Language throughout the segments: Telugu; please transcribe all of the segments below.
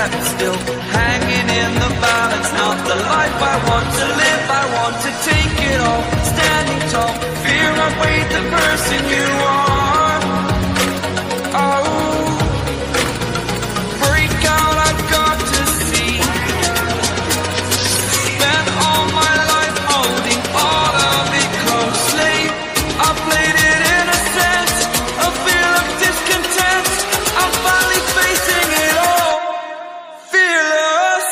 trapped still, hanging in the balance. Not the life I want to live, I want to take it all. Standing tall, fear I weighed the person you are. Oh, break out, I've got to see. Spent all my life holding all of it closely. I played it innocent, a feel of discontent. I'm finally facing it all, fearless.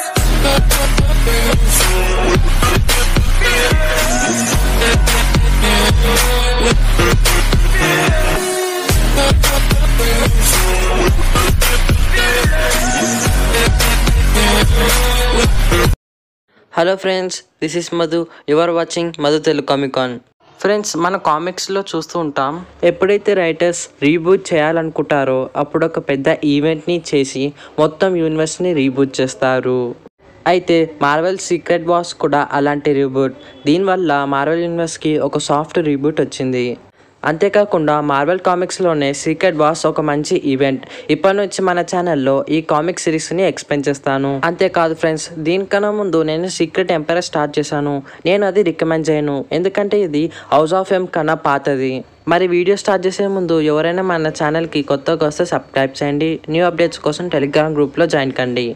Hello friends this is Madhu you're watching Madhu Telugu comicon friends మన కామిక్స్లో చూస్తూ ఉంటాం ఎప్పుడైతే రైటర్స్ రీబూట్ చేయాలనుకుంటారో అప్పుడు ఒక పెద్ద ఈవెంట్ని చేసి మొత్తం యూనివర్స్ని రీబూట్ చేస్తారు అయితే మార్వెల్ సీక్రెట్ వాస్ కూడా అలాంటి రీబూట్ దీనివల్ల మార్వెల్ యూనివర్స్కి ఒక సాఫ్ట్ రీబూట్ వచ్చింది అంతేకాకుండా మార్వెల్ కామిక్స్లోనే సీక్రెట్ వాస్ ఒక మంచి ఈవెంట్ ఇప్పటి నుంచి మన ఛానల్లో ఈ కామిక్ సిరీస్ని ఎక్స్ప్లెయిన్ చేస్తాను అంతేకాదు ఫ్రెండ్స్ దీనికన్నా ముందు నేను సీక్రెట్ ఎంపైర్ స్టార్ట్ చేశాను నేను అది రికమెండ్ చేయను ఎందుకంటే ఇది హౌస్ ఆఫ్ ఎమ్ కన్నా పాతది మరి వీడియో స్టార్ట్ చేసే ముందు ఎవరైనా మన ఛానల్కి కొత్తగా వస్తే సబ్స్క్రైబ్ చేయండి న్యూ అప్డేట్స్ కోసం టెలిగ్రామ్ గ్రూప్లో జాయిన్ కండి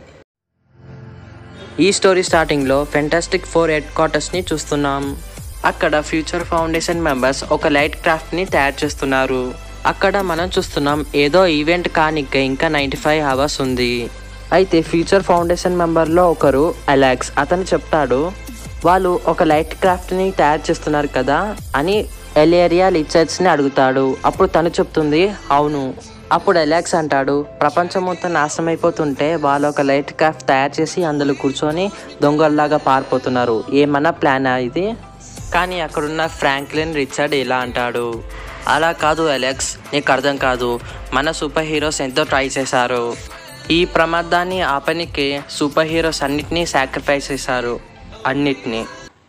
ఈ స్టోరీ స్టార్టింగ్లో ఫెంటాస్టిక్ ఫోర్ హెడ్ క్వార్టర్స్ని చూస్తున్నాం అక్కడ ఫ్యూచర్ ఫౌండేషన్ మెంబర్స్ ఒక లైట్ క్రాఫ్ట్ని తయారు చేస్తున్నారు అక్కడ మనం చూస్తున్నాం ఏదో ఈవెంట్ కానిక ఇంకా నైంటీ ఫైవ్ అవర్స్ ఉంది అయితే ఫ్యూచర్ ఫౌండేషన్ మెంబర్లో ఒకరు అలెక్స్ అతను చెప్తాడు వాళ్ళు ఒక లైట్ క్రాఫ్ట్ని తయారు చేస్తున్నారు కదా అని ఎలేరియా లిచర్స్ని అడుగుతాడు అప్పుడు తను చెప్తుంది అవును అప్పుడు ఎలాక్స్ అంటాడు ప్రపంచం మొత్తం నాశనం అయిపోతుంటే వాళ్ళు ఒక లైట్ క్రాఫ్ట్ తయారు చేసి అందులో కూర్చొని దొంగల్లాగా పారిపోతున్నారు ఏమన్నా ప్లానా ఇది కానీ అక్కడున్న ఫ్రాంక్లిన్ రిచర్డ్ ఇలా అంటాడు అలా కాదు అలెక్స్ నీకు అర్థం కాదు మన సూపర్ హీరోస్ ఎంతో ట్రై చేశారు ఈ ప్రమాదాన్ని ఆపనికి సూపర్ హీరోస్ అన్నిటినీ సాక్రిఫైస్ చేశారు అన్నిటినీ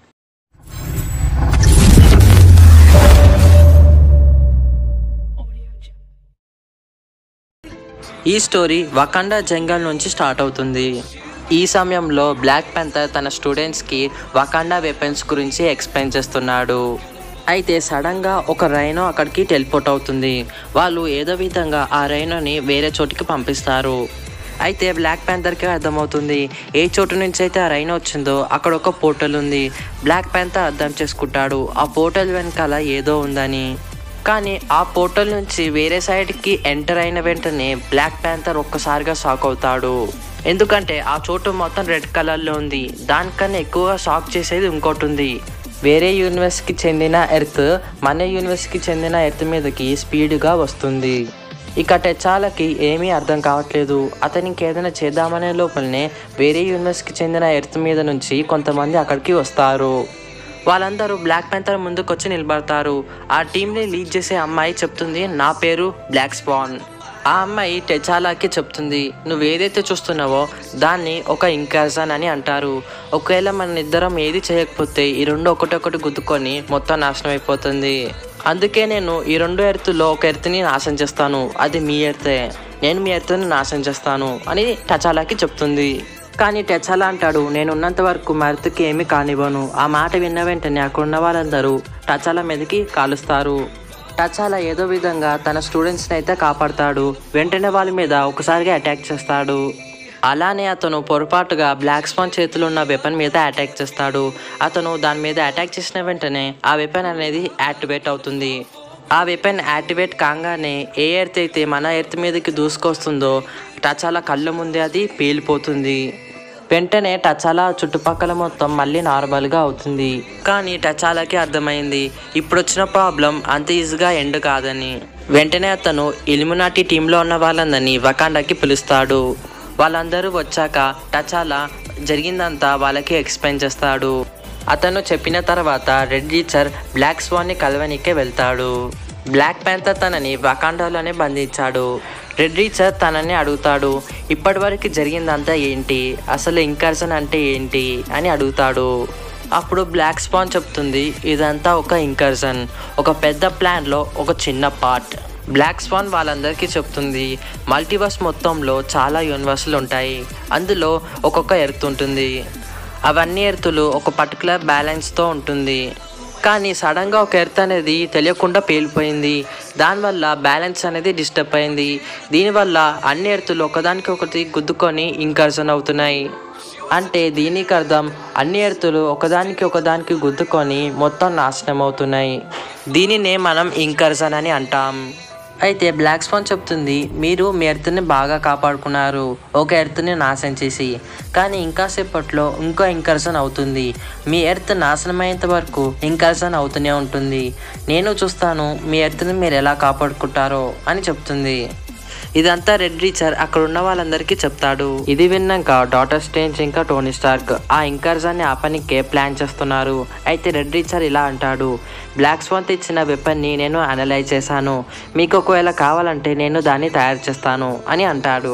ఈ స్టోరీ వకండా జంగల్ నుంచి స్టార్ట్ అవుతుంది ఈ సమయంలో బ్లాక్ పెంథర్ తన స్టూడెంట్స్కి వకాండా వెపన్స్ గురించి ఎక్స్ప్లెయిన్ చేస్తున్నాడు అయితే సడన్గా ఒక రైనో అక్కడికి టెలిపోర్ట్ అవుతుంది వాళ్ళు ఏదో విధంగా ఆ రైనోని వేరే చోటికి పంపిస్తారు అయితే బ్లాక్ ప్యాంథర్కి అర్థమవుతుంది ఏ చోటు నుంచి అయితే ఆ రైన్ వచ్చిందో అక్కడ ఒక పోర్టల్ ఉంది బ్లాక్ ప్యాంథర్ అర్థం చేసుకుంటాడు ఆ పోర్టల్ వెనకాల ఏదో ఉందని కానీ ఆ పోర్టల్ నుంచి వేరే సైడ్కి ఎంటర్ అయిన వెంటనే బ్లాక్ ప్యాంథర్ ఒక్కసారిగా షాక్ అవుతాడు ఎందుకంటే ఆ చోటు మొత్తం రెడ్ కలర్లో ఉంది దానికన్నా ఎక్కువగా షాక్ చేసేది ఇంకోటి ఉంది వేరే యూనివర్స్కి చెందిన ఎర్త్ మన యూనివర్స్కి చెందిన ఎర్త్ మీదకి స్పీడ్గా వస్తుంది ఇక టెచాలకి ఏమీ అర్థం కావట్లేదు అతనికి ఏదైనా చేద్దామనే లోపలనే వేరే యూనివర్స్కి చెందిన ఎర్త్ మీద నుంచి కొంతమంది అక్కడికి వస్తారు వాళ్ళందరూ బ్లాక్ ప్యాంథర్ ముందుకు వచ్చి నిలబడతారు ఆ టీంని లీడ్ చేసే అమ్మాయి చెప్తుంది నా పేరు బ్లాక్ స్పాన్ ఆ అమ్మాయి టెచాలాకి చెప్తుంది నువ్వు ఏదైతే చూస్తున్నావో దాన్ని ఒక ఇంకర్జన్ అని అంటారు ఒకవేళ మన ఇద్దరం ఏది చేయకపోతే ఈ రెండు ఒకటొకటి గుద్దుకొని మొత్తం నాశనం అయిపోతుంది అందుకే నేను ఈ రెండు ఎర్తులో ఒక ఎర్త్ని నాశనం చేస్తాను అది మీ ఎర్తే నేను మీ ఎర్త్ని నాశనం చేస్తాను అని టచాలాకి చెప్తుంది కానీ టెచాలా అంటాడు నేను ఉన్నంత వరకు మరతకి ఏమీ కానివ్వను ఆ మాట విన్న వెంటనే అక్కడ ఉన్న వాళ్ళందరూ టచాలా మీదకి కాలుస్తారు టచాలా ఏదో విధంగా తన స్టూడెంట్స్ని అయితే కాపాడతాడు వెంటనే వాళ్ళ మీద ఒకసారిగా అటాక్ చేస్తాడు అలానే అతను పొరపాటుగా బ్లాక్ స్పాన్ చేతిలో ఉన్న వెపన్ మీద అటాక్ చేస్తాడు అతను దాని మీద అటాక్ చేసిన వెంటనే ఆ వెపన్ అనేది యాక్టివేట్ అవుతుంది ఆ వెపన్ యాక్టివేట్ కాగానే ఏ ఎర్త్ అయితే మన ఎర్త్ మీదకి దూసుకొస్తుందో టచాలా కళ్ళ ముందే అది పేలిపోతుంది వెంటనే టచాలా చుట్టుపక్కల మొత్తం మళ్ళీ నార్మల్గా అవుతుంది కానీ టచాలాకి అర్థమైంది ఇప్పుడు వచ్చిన ప్రాబ్లం అంత ఈజీగా ఎండ్ కాదని వెంటనే అతను ఇలిమినాటి టీంలో ఉన్న వాళ్ళందరినీ వకాండాకి పిలుస్తాడు వాళ్ళందరూ వచ్చాక టచాలా జరిగిందంతా వాళ్ళకి ఎక్స్ప్లెయిన్ చేస్తాడు అతను చెప్పిన తర్వాత రెడ్ టీచర్ బ్లాక్ స్వాన్ని కలవనికే వెళ్తాడు బ్లాక్ ప్యాంథర్ తనని వకాండాలోనే బంధించాడు రెడ్ రీచర్ తనని అడుగుతాడు ఇప్పటివరకు జరిగిందంతా ఏంటి అసలు ఇంకర్జన్ అంటే ఏంటి అని అడుగుతాడు అప్పుడు బ్లాక్ స్పాన్ చెప్తుంది ఇదంతా ఒక ఇంకర్జన్ ఒక పెద్ద ప్లాన్లో ఒక చిన్న పార్ట్ బ్లాక్ స్వాన్ వాళ్ళందరికీ చెప్తుంది మల్టీవర్స్ మొత్తంలో చాలా యూనివర్సులు ఉంటాయి అందులో ఒక్కొక్క ఎర్త్ ఉంటుంది అవన్నీ ఎర్తులు ఒక పర్టికులర్ బ్యాలెన్స్తో ఉంటుంది కానీ సడన్గా ఒక ఎర్త్ అనేది తెలియకుండా పేలిపోయింది దానివల్ల బ్యాలెన్స్ అనేది డిస్టర్బ్ అయింది దీనివల్ల అన్ని ఎర్తులు ఒకదానికి ఒకటి గుద్దుకొని ఇంకర్జన్ అవుతున్నాయి అంటే దీనికి అర్థం అన్ని ఎర్తులు ఒకదానికి ఒకదానికి గుద్దుకొని మొత్తం నాశనం అవుతున్నాయి దీనినే మనం ఇంకర్జన్ అని అంటాం అయితే బ్లాక్ స్పాన్ చెప్తుంది మీరు మీ ఎర్త్ని బాగా కాపాడుకున్నారు ఒక ఎర్త్ని నాశనం చేసి కానీ ఇంకా సేపట్లో ఇంకో ఇంకర్షన్ అవుతుంది మీ ఎర్త్ నాశనం అయ్యేంత వరకు ఇంకర్షన్ అవుతూనే ఉంటుంది నేను చూస్తాను మీ ఎర్త్ని మీరు ఎలా కాపాడుకుంటారో అని చెప్తుంది ఇదంతా రెడ్ రీచర్ అక్కడ ఉన్న వాళ్ళందరికీ చెప్తాడు ఇది విన్నాక డాటర్ స్టేంజ్ ఇంకా టోనీ స్టార్క్ ఆ ఇంకర్జాన్ని ఆపనికే ప్లాన్ చేస్తున్నారు అయితే రెడ్ రీచర్ ఇలా అంటాడు బ్లాక్ స్వాన్ తెచ్చిన వెపన్ని నేను అనలైజ్ చేశాను మీకు ఒకవేళ కావాలంటే నేను దాన్ని తయారు చేస్తాను అని అంటాడు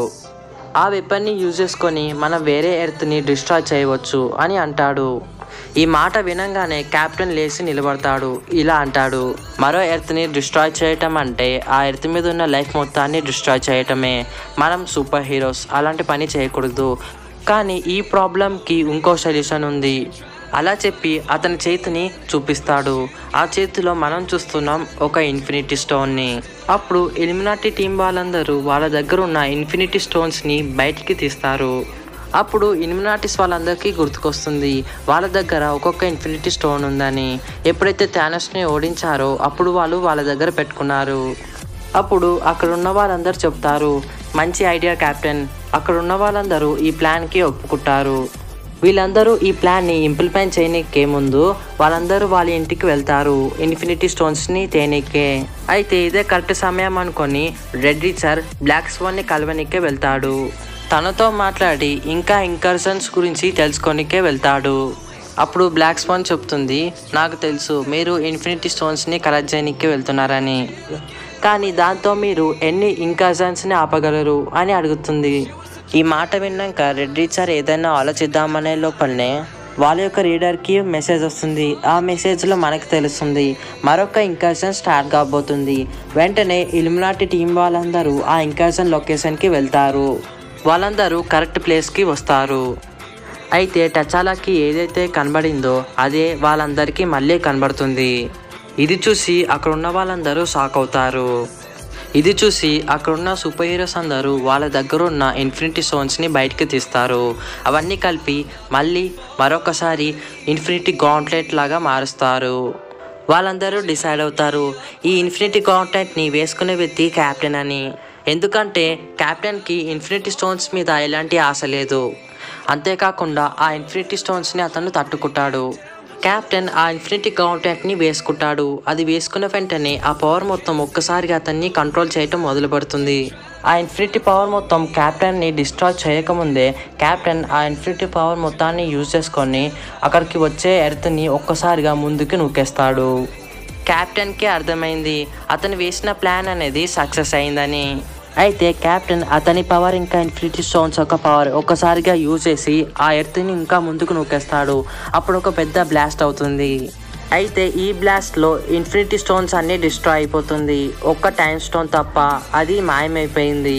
ఆ వెపన్ని యూజ్ చేసుకొని మనం వేరే ఎర్త్ని డిస్ట్రాయ్ చేయవచ్చు అని అంటాడు ఈ మాట వినంగానే కెప్టెన్ లేచి నిలబడతాడు ఇలా అంటాడు మరో ఎర్త్ని డిస్ట్రాయ్ చేయటం అంటే ఆ ఎర్త్ మీద ఉన్న లైఫ్ మొత్తాన్ని డిస్ట్రాయ్ చేయటమే మనం సూపర్ హీరోస్ అలాంటి పని చేయకూడదు కానీ ఈ ప్రాబ్లంకి ఇంకో సొల్యూషన్ ఉంది అలా చెప్పి అతని చేతిని చూపిస్తాడు ఆ చేతిలో మనం చూస్తున్నాం ఒక ఇన్ఫినిటీ స్టోన్ని అప్పుడు ఎలిమినాటి టీం వాళ్ళందరూ వాళ్ళ దగ్గర ఉన్న ఇన్ఫినిటీ స్టోన్స్ని బయటికి తీస్తారు అప్పుడు ఇన్మినాటిస్ వాళ్ళందరికీ గుర్తుకొస్తుంది వాళ్ళ దగ్గర ఒక్కొక్క ఇన్ఫినిటీ స్టోన్ ఉందని ఎప్పుడైతే థానస్ని ఓడించారో అప్పుడు వాళ్ళు వాళ్ళ దగ్గర పెట్టుకున్నారు అప్పుడు అక్కడ ఉన్న వాళ్ళందరూ చెప్తారు మంచి ఐడియా కెప్టెన్ అక్కడ ఉన్న వాళ్ళందరూ ఈ ప్లాన్కి ఒప్పుకుంటారు వీళ్ళందరూ ఈ ప్లాన్ని ఇంప్లిమెంట్ చేయనీకే ముందు వాళ్ళందరూ వాళ్ళ ఇంటికి వెళ్తారు ఇన్ఫినిటీ స్టోన్స్ని తేనీకే అయితే ఇదే కరెక్ట్ సమయం అనుకొని రెడ్ రీచర్ బ్లాక్ స్వాన్ని కలవనికే వెళ్తాడు తనతో మాట్లాడి ఇంకా ఇంకర్షన్స్ గురించి తెలుసుకోనికే వెళ్తాడు అప్పుడు బ్లాక్ స్పాన్ చెప్తుంది నాకు తెలుసు మీరు ఇన్ఫినిటీ స్టోన్స్ని కలెక్ట్ చేయడానికి వెళ్తున్నారని కానీ దాంతో మీరు ఎన్ని ఇంకర్షన్స్ని ఆపగలరు అని అడుగుతుంది ఈ మాట విన్నాక రెడ్ రీచర్ ఏదైనా ఆలోచిద్దామనే లోపలనే వాళ్ళ యొక్క రీడర్కి మెసేజ్ వస్తుంది ఆ మెసేజ్లో మనకు తెలుస్తుంది మరొక ఇంకర్షన్ స్టార్ట్ కాబోతుంది వెంటనే ఇల్యుమినాటి టీం వాళ్ళందరూ ఆ ఇంకర్షన్ లొకేషన్కి వెళ్తారు వాళ్ళందరూ కరెక్ట్ ప్లేస్కి వస్తారు అయితే టచాలాకి ఏదైతే కనబడిందో అదే వాళ్ళందరికీ మళ్ళీ కనబడుతుంది ఇది చూసి అక్కడ ఉన్న వాళ్ళందరూ షాక్ అవుతారు ఇది చూసి అక్కడున్న సూపర్ హీరోస్ అందరూ వాళ్ళ దగ్గర ఉన్న ఇన్ఫినిటీ స్టోన్స్ని బయటికి తీస్తారు అవన్నీ కలిపి మళ్ళీ మరొకసారి ఇన్ఫినిటీ గాంట్లెట్ లాగా మారుస్తారు వాళ్ళందరూ డిసైడ్ అవుతారు ఈ ఇన్ఫినిటీ గాంట్లెట్ని వేసుకునే వ్యక్తి క్యాప్టెన్ అని ఎందుకంటే క్యాప్టెన్కి ఇన్ఫినిటీ స్టోన్స్ మీద ఎలాంటి ఆశ లేదు అంతేకాకుండా ఆ ఇన్ఫినిటీ స్టోన్స్ని అతను తట్టుకుంటాడు క్యాప్టెన్ ఆ ఇన్ఫినిటీ గౌంటెంట్ని వేసుకుంటాడు అది వేసుకున్న వెంటనే ఆ పవర్ మొత్తం ఒక్కసారిగా అతన్ని కంట్రోల్ చేయటం మొదలు పెడుతుంది ఆ ఇన్ఫినిటీ పవర్ మొత్తం క్యాప్టెన్ని డిస్ట్రాయ్ చేయకముందే క్యాప్టెన్ ఆ ఇన్ఫినిటీ పవర్ మొత్తాన్ని యూజ్ చేసుకొని అక్కడికి వచ్చే ఎర్త్ని ఒక్కసారిగా ముందుకు నూకేస్తాడు క్యాప్టెన్కి అర్థమైంది అతను వేసిన ప్లాన్ అనేది సక్సెస్ అయిందని అయితే కెప్టెన్ అతని పవర్ ఇంకా ఇన్ఫినిటీ స్టోన్స్ యొక్క పవర్ ఒక్కసారిగా యూజ్ చేసి ఆ ఎర్త్ని ఇంకా ముందుకు నూకేస్తాడు అప్పుడు ఒక పెద్ద బ్లాస్ట్ అవుతుంది అయితే ఈ బ్లాస్ట్లో ఇన్ఫినిటీ స్టోన్స్ అన్నీ డిస్ట్రాయ్ అయిపోతుంది ఒక్క టైం స్టోన్ తప్ప అది మాయమైపోయింది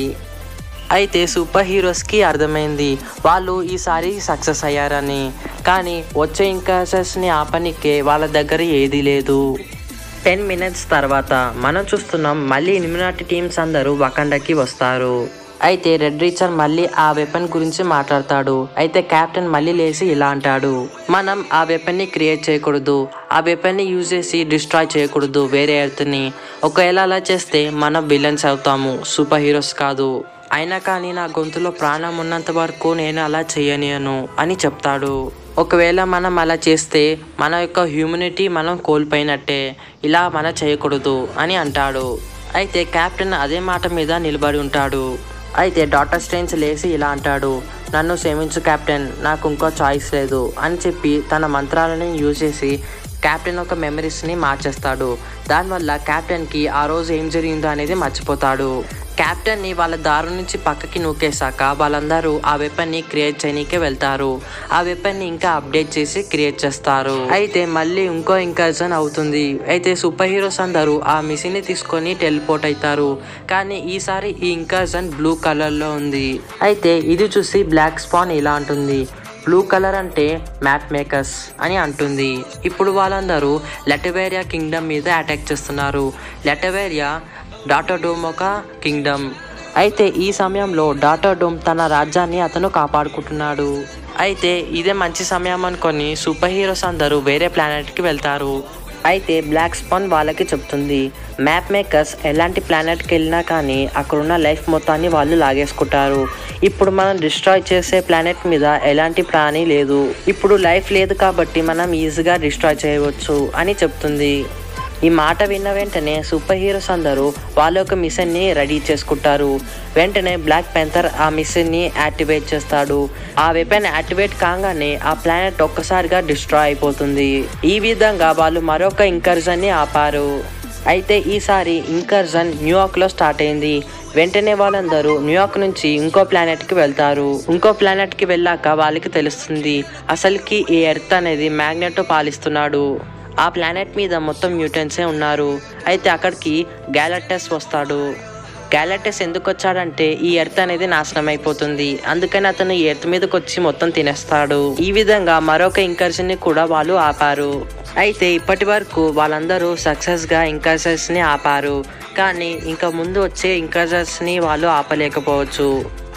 అయితే సూపర్ హీరోస్కి అర్థమైంది వాళ్ళు ఈసారి సక్సెస్ అయ్యారని కానీ వచ్చే ఇంకాసెస్ని ఆపనికే వాళ్ళ దగ్గర ఏదీ లేదు టెన్ మినిట్స్ తర్వాత మనం చూస్తున్నాం మళ్ళీ ఇల్యుమినాటి టీమ్స్ అందరూ వకండకి వస్తారు అయితే రెడ్ రీచర్ మళ్ళీ ఆ వెపన్ గురించి మాట్లాడతాడు అయితే కెప్టెన్ మళ్ళీ లేచి ఇలా అంటాడు మనం ఆ వెపన్ని క్రియేట్ చేయకూడదు ఆ వెపన్ని యూజ్ చేసి డిస్ట్రాయ్ చేయకూడదు వేరే ఎర్త్ని ఒకవేళ అలా చేస్తే మనం విలన్స్ అవుతాము సూపర్ హీరోస్ కాదు అయినా కానీ నా గొంతులో ప్రాణం ఉన్నంత వరకు నేను అలా చేయనియను అని చెప్తాడు ఒకవేళ మనం అలా చేస్తే మన యొక్క హ్యూమినిటీ మనం కోల్పోయినట్టే ఇలా మనం చేయకూడదు అని అంటాడు అయితే కెప్టెన్ అదే మాట మీద నిలబడి ఉంటాడు అయితే డాక్టర్ స్ట్రేంజ్ లేచి ఇలా అంటాడు నన్ను క్షమించు కెప్టెన్ నాకు ఇంకో చాయిస్ లేదు అని చెప్పి తన మంత్రాలని యూజ్ చేసి కెప్టెన్ ఒక మెమరీస్ని మార్చేస్తాడు దానివల్ల కెప్టెన్కి ఆ రోజు ఏం జరిగిందో అనేది మర్చిపోతాడు కెప్టెన్ని వాళ్ళ దారి నుంచి పక్కకి నూకేశాక వాళ్ళందరూ ఆ వెపన్ని క్రియేట్ చేయనీకే వెళ్తారు ఆ వెపన్ని ఇంకా అప్డేట్ చేసి క్రియేట్ చేస్తారు అయితే మళ్ళీ ఇంకో ఇంకర్జన్ అవుతుంది అయితే సూపర్ హీరోస్ అందరూ ఆ మిషన్ ని తీసుకొని టెలిపోర్ట్ అవుతారు కానీ ఈసారి ఈ ఇంకర్జన్ బ్లూ కలర్ లో ఉంది అయితే ఇది చూసి బ్లాక్ స్పాన్ ఇలా అంటుంది బ్లూ కలర్ అంటే మ్యాప్ మేకర్స్ అని అంటుంది ఇప్పుడు వాళ్ళందరూ లెటవేరియా కింగ్డమ్ మీద అటాక్ చేస్తున్నారు లెటవేరియా డాటాడోమ్ ఒక కింగ్డమ్ అయితే ఈ సమయంలో డాటాడోమ్ తన రాజ్యాన్ని అతను కాపాడుకుంటున్నాడు అయితే ఇదే మంచి సమయం అనుకొని సూపర్ హీరోస్ అందరూ వేరే ప్లానెట్కి వెళ్తారు అయితే బ్లాక్ స్పాన్ వాళ్ళకి చెప్తుంది మ్యాప్ మేకర్స్ ఎలాంటి ప్లానెట్కి వెళ్ళినా కానీ అక్కడున్న లైఫ్ మొత్తాన్ని వాళ్ళు లాగేసుకుంటారు ఇప్పుడు మనం డిస్ట్రాయ్ చేసే ప్లానెట్ మీద ఎలాంటి ప్రాణి లేదు ఇప్పుడు లైఫ్ లేదు కాబట్టి మనం ఈజీగా డిస్ట్రాయ్ చేయవచ్చు అని చెప్తుంది ఈ మాట విన్న వెంటనే సూపర్ హీరోస్ అందరూ వాళ్ళ యొక్క మిషన్ని రెడీ చేసుకుంటారు వెంటనే బ్లాక్ పెంథర్ ఆ మిషన్ని యాక్టివేట్ చేస్తాడు ఆ వెపన్ యాక్టివేట్ కాగానే ఆ ప్లానెట్ ఒక్కసారిగా డిస్ట్రాయ్ అయిపోతుంది ఈ విధంగా వాళ్ళు మరొక ఇంకర్జన్ని ఆపారు అయితే ఈసారి ఇంకర్జన్ న్యూయార్క్లో స్టార్ట్ అయింది వెంటనే వాళ్ళందరూ న్యూయార్క్ నుంచి ఇంకో ప్లానెట్కి వెళ్తారు ఇంకో ప్లానెట్కి వెళ్ళాక వాళ్ళకి తెలుస్తుంది అసలుకి ఈ ఎర్త్ అనేది మ్యాగ్నెట్ పాలిస్తున్నాడు ఆ ప్లానెట్ మీద మొత్తం మ్యూటెన్సే ఉన్నారు అయితే అక్కడికి గ్యాలక్టస్ వస్తాడు గ్యాలక్టస్ ఎందుకు వచ్చాడంటే ఈ ఎర్త్ అనేది నాశనం అయిపోతుంది అందుకని అతను ఈ ఎర్త్ మీదకి వచ్చి మొత్తం తినేస్తాడు ఈ విధంగా మరొక ఇంకర్షన్ ని కూడా వాళ్ళు ఆపారు అయితే ఇప్పటి వరకు వాళ్ళందరూ సక్సెస్ గా ఇంకర్షన్స్ ని ఆపారు కానీ ఇంకా ముందు వచ్చే ఇంకర్షన్స్ ని వాళ్ళు ఆపలేకపోవచ్చు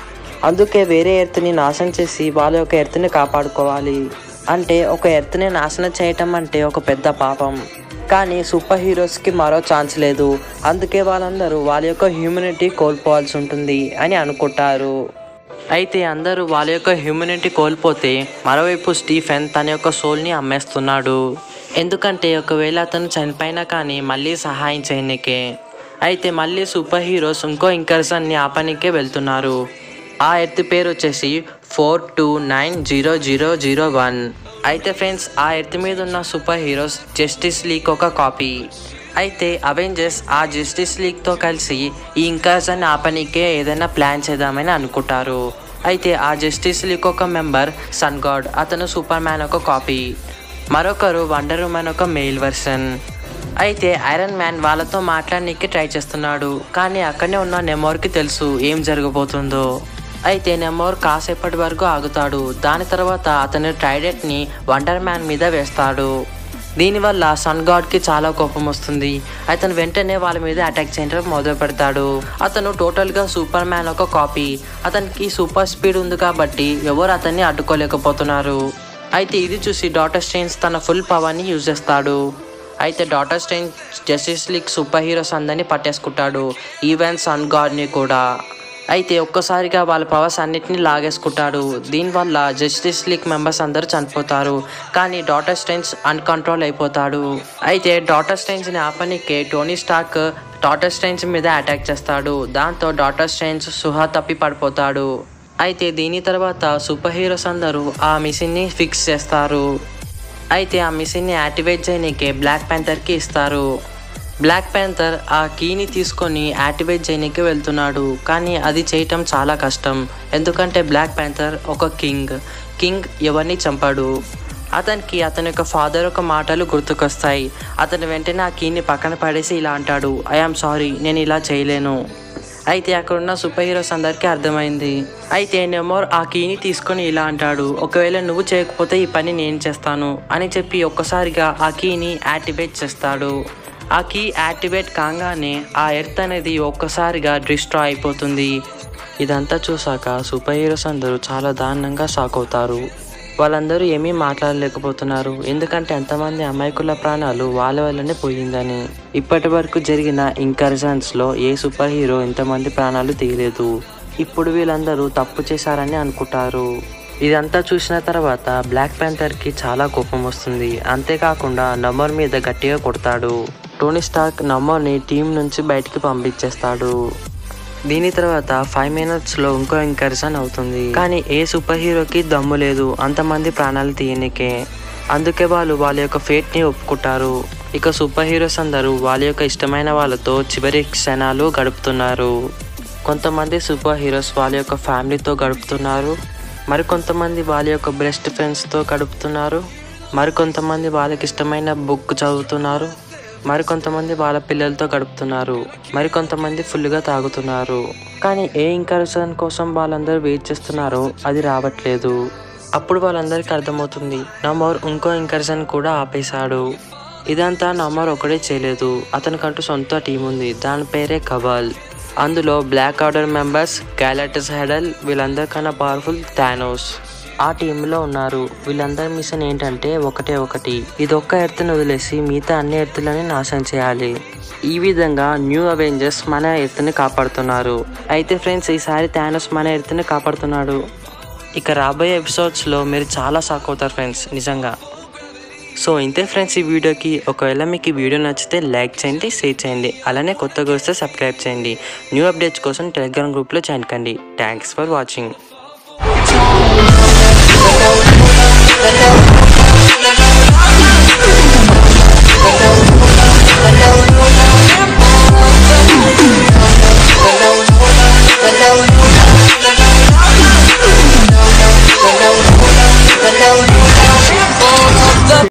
అందుకే వేరే ఎర్త్ని నాశనం చేసి వాళ్ళ యొక్క ఎర్త్ని కాపాడుకోవాలి అంటే ఒక ఎర్త్ని నాశనం చేయటం అంటే ఒక పెద్ద పాపం కానీ సూపర్ హీరోస్కి మరో ఛాన్స్ లేదు అందుకే వాళ్ళందరూ వాళ్ళ యొక్క హ్యూమనిటీ కోల్పోవాల్సి ఉంటుంది అని అనుకుంటారు అయితే అందరూ వాళ్ళ యొక్క హ్యూమనిటీ కోల్పోతే మరోవైపు స్టీఫెన్ తన యొక్క సోల్ని అమ్మేస్తున్నాడు ఎందుకంటే ఒకవేళ అతను చనిపోయినా కానీ మళ్ళీ సహాయం చేయనికే అయితే మళ్ళీ సూపర్ హీరోస్ ఇంకో ఇంకర్సన్ని ఆపనికే వెళ్తున్నారు ఆ ఎర్త్ పేరు వచ్చేసి four two nine zero zero zero one అయితే ఫ్రెండ్స్ ఆ ఎర్త్ మీద ఉన్న సూపర్ హీరోస్ జస్టిస్ లీగ్ ఒక కాపీ అయితే అవెంజర్స్ ఆ జస్టిస్ లీగ్తో కలిసి ఈ ఇంకర్జన్ ఆపనికే ఏదైనా ప్లాన్ చేద్దామని అనుకుంటారు అయితే ఆ జస్టిస్ లీగ్ ఒక మెంబర్ సన్ గాడ్ అతను సూపర్ మ్యాన్ ఒక కాపీ మరొకరు వండర్ ఉమెన్ ఒక మెయిల్ వర్షన్ అయితే ఐరన్ మ్యాన్ వాళ్ళతో మాట్లాడడానికి ట్రై చేస్తున్నాడు కానీ అక్కడనే ఉన్న నెమోర్కి తెలుసు ఏం జరగబోతుందో అయితే నెమోర్ కాసేపటి వరకు ఆగుతాడు దాని తర్వాత అతని ట్రైడెంట్ని వండర్ మ్యాన్ మీద వేస్తాడు దీనివల్ల సన్ గాడ్కి చాలా కోపం వస్తుంది అతను వెంటనే వాళ్ళ మీద అటాక్ చేయడం మొదలు పెడతాడు అతను టోటల్గా సూపర్ మ్యాన్ ఒక కాపీ అతనికి సూపర్ స్పీడ్ ఉంది కాబట్టి ఎవరు అతన్ని అడ్డుకోలేకపోతున్నారు అయితే ఇది చూసి డాటర్ స్ట్రెయిన్స్ తన ఫుల్ పవర్ని యూజ్ చేస్తాడు అయితే Doctor Strange Justice League super heroes అందరినీ పట్టేసుకుంటాడు ఈవెన్ సన్ గాడ్ని కూడా అయితే ఒక్కసారిగా వాళ్ళ పవర్స్ అన్నిటిని లాగేసుకుంటాడు దీనివల్ల జస్టిస్ లీగ్ మెంబర్స్ అందరూ చనిపోతారు కానీ డాటర్ స్ట్రెయిన్స్ అన్కంట్రోల్ అయిపోతాడు అయితే డాటర్ స్ట్రెయిన్స్ని ఆపనికే టోనీ స్టాక్ డాటర్ స్ట్రెయిన్స్ మీద అటాక్ చేస్తాడు దాంతో డాటర్ స్ట్రెయిన్స్ సుహా తప్పి పడిపోతాడు అయితే దీని తర్వాత సూపర్ హీరోస్ అందరూ ఆ మిషన్ని ఫిక్స్ చేస్తారు అయితే ఆ మిషన్ని యాక్టివేట్ చేయనీకే బ్లాక్ ప్యాంథర్కి ఇస్తారు బ్లాక్ ప్యాంథర్ ఆ కీని తీసుకొని యాక్టివేట్ చేయనీకి వెళ్తున్నాడు కానీ అది చేయటం చాలా కష్టం ఎందుకంటే బ్లాక్ ప్యాంథర్ ఒక కింగ్ కింగ్ ఎవరిని చంపాడు అతనికి అతని యొక్క ఫాదర్ ఒక మాటలు గుర్తుకొస్తాయి అతను వెంటనే ఆ కీని పక్కన పడేసి ఇలా అంటాడు ఐఆమ్ సారీ నేను ఇలా చేయలేను అయితే అక్కడున్న సూపర్ హీరోస్ అందరికీ అర్థమైంది అయితే నెమోర్ ఆ కీని తీసుకొని ఇలా అంటాడు ఒకవేళ నువ్వు చేయకపోతే ఈ పని నేను చేస్తాను అని చెప్పి ఒక్కసారిగా ఆ కీని యాక్టివేట్ చేస్తాడు ఆ కీ యాక్టివేట్ కాగానే ఆ ఎర్త్ అనేది ఒక్కసారిగా డిస్ట్రాయ్ అయిపోతుంది ఇదంతా చూసాక సూపర్ హీరోస్ అందరూ చాలా దారుణంగా షాక్ అవుతారు వాళ్ళందరూ ఏమీ మాట్లాడలేకపోతున్నారు ఎందుకంటే ఎంతమంది అమాయకుల ప్రాణాలు వాళ్ళ వల్లనే పోయిందని ఇప్పటి వరకు జరిగిన ఇంకర్జన్స్ లో ఏ సూపర్ హీరో ఇంతమంది ప్రాణాలు తీయలేదు ఇప్పుడు వీళ్ళందరూ తప్పు చేశారని అనుకుంటారు ఇదంతా చూసిన తర్వాత బ్లాక్ ప్యాంథర్ కి చాలా కోపం వస్తుంది అంతేకాకుండా నమర్ మీద గట్టిగా కొడతాడు టోనీ స్టార్క్ నమర్ని టీం నుంచి బయటికి పంపించేస్తాడు దీని తర్వాత ఫైవ్ మినిట్స్ లో ఇంకో ఇంకర్షన్ అవుతుంది కానీ ఏ సూపర్ హీరోకి దమ్ము లేదు అంతమంది ప్రాణాలు తీయనికే అందుకే వాళ్ళు వాళ్ళ యొక్క ఫేట్ ని ఒప్పుకుంటారు ఇక సూపర్ హీరోస్ అందరూ వాళ్ళ యొక్క ఇష్టమైన వాళ్ళతో చివరి క్షణాలు గడుపుతున్నారు కొంతమంది సూపర్ హీరోస్ వాళ్ళ యొక్క ఫ్యామిలీతో గడుపుతున్నారు మరికొంతమంది వాళ్ళ యొక్క బెస్ట్ ఫ్రెండ్స్తో గడుపుతున్నారు మరికొంతమంది వాళ్ళకి ఇష్టమైన బుక్ చదువుతున్నారు మరికొంతమంది వాళ్ళ పిల్లలతో గడుపుతున్నారు మరికొంతమంది ఫుల్గా తాగుతున్నారు కానీ ఏ ఇంకర్షన్ కోసం వాళ్ళందరూ వెయిట్ చేస్తున్నారో అది రావట్లేదు అప్పుడు వాళ్ళందరికీ అర్థమవుతుంది నమోర్ ఇంకో ఇంకర్షన్ కూడా ఆపేశాడు ఇదంతా నమోర్ ఒకడే చేయలేదు అతనికంటూ సొంత టీం ఉంది దాని పేరే కబాల్ అందులో బ్లాక్ ఆర్డర్ మెంబర్స్ గ్యాలటస్ హెడల్ వీళ్ళందరికన్నా పవర్ఫుల్ థానోస్ ఆ టీంలో ఉన్నారు వీళ్ళందరి మిషన్ ఏంటంటే ఒకటే ఒకటి ఇది ఒక్క ఎర్త్ని వదిలేసి మిగతా అన్ని ఎర్త్లని నాశనం చేయాలి ఈ విధంగా న్యూ అవెంజర్స్ మన ఎర్త్ని కాపాడుతున్నారు అయితే ఫ్రెండ్స్ ఈసారి థానోస్ మన ఎర్త్ని కాపాడుతున్నాడు ఇక రాబోయే ఎపిసోడ్స్లో మీరు చాలా షాక్ అవుతారు ఫ్రెండ్స్ నిజంగా సో ఇంతే ఫ్రెండ్స్ ఈ వీడియోకి ఒకవేళ మీకు ఈ వీడియో నచ్చితే లైక్ చేయండి షేర్ చేయండి అలానే కొత్తగా వస్తే సబ్స్క్రైబ్ చేయండి న్యూ అప్డేట్స్ కోసం టెలిగ్రామ్ గ్రూప్లో జాయిన్ కండి thanks for watching Let's go.